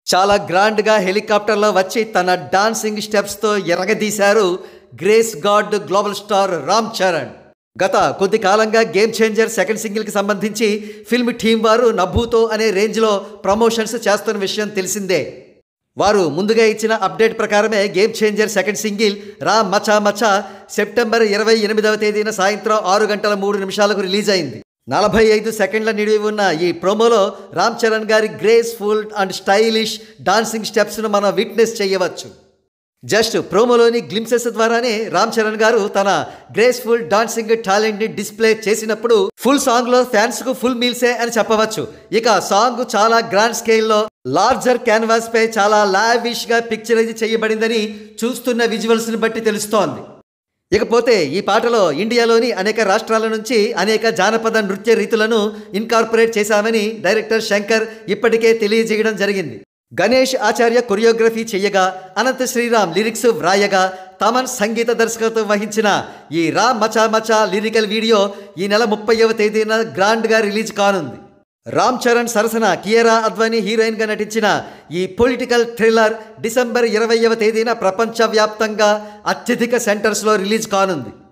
చాలా గ్రాండ్గా హెలికాప్టర్లో వచ్చి తన డాన్సింగ్ స్టెప్స్తో ఎరగదీశారు grace god global star Ram Charan గత కొద్ది కాలంగా గేమ్ చేంజర్ సెకండ్ సింగిల్కి సంబంధించి ఫిల్మ్ టీం వారు నభూతో అనే రేంజ్లో ప్రమోషన్స్ చేస్తున్న విషయం తెలిసిందే వారు ముందుగా ఇచ్చిన అప్డేట్ ప్రకారమే గేమ్ చేంజర్ సెకండ్ సింగిల్ రా మచా మచా సెప్టెంబర్ ఇరవై ఎనిమిదవ తేదీన సాయంత్రం ఆరు గంటల మూడు నిమిషాలకు రిలీజ్ అయింది నలభై ఐదు సెకండ్ల నిడివి ఉన్న ఈ ప్రోమోలో రామ్ చరణ్ గారి గ్రేస్ఫుల్ అండ్ స్టైలిష్ డాన్సింగ్ స్టెప్స్ను మనం విట్నెస్ చేయవచ్చు జస్ట్ ప్రోమోలోని గ్లిమ్సెస్ ద్వారానే రామ్ చరణ్ గారు తన గ్రేస్ఫుల్ డాన్సింగ్ టాలెంట్ ని డిస్ప్లే చేసినప్పుడు ఫుల్ సాంగ్ లో ఫ్యాన్స్ కు ఫుల్ మీల్సే అని చెప్పవచ్చు ఇక సాంగ్ చాలా గ్రాండ్ స్కేల్లో లార్జర్ క్యాన్వాస్ పై చాలా లావిష్ గా పిక్చరైజ్ చేయబడిందని చూస్తున్న విజువల్స్ ని బట్టి తెలుస్తోంది ఇకపోతే ఈ పాటలో ఇండియాలోని అనేక రాష్ట్రాల నుంచి అనేక జానపద నృత్య రీతులను ఇన్కార్పొరేట్ చేశామని డైరెక్టర్ శంకర్ ఇప్పటికే తెలియజేయడం జరిగింది గణేష్ ఆచార్య కొరియోగ్రఫీ చెయ్యగా అనంత శ్రీరామ్ లిరిక్స్ వ్రాయగా తమన్ సంగీత దర్శకత్వం వహించిన ఈ రా మచా మచా లిరికల్ వీడియో ఈ నెల ముప్పైవ తేదీన గ్రాండ్గా రిలీజ్ కానుంది రామ్ చరణ్ సరసన కియరా అద్వానీ హీరోయిన్గా నటించిన ఈ పొలిటికల్ థ్రిల్లర్ డిసెంబర్ ఇరవైవ తేదీన ప్రపంచవ్యాప్తంగా అత్యధిక సెంటర్స్లో రిలీజ్ కానుంది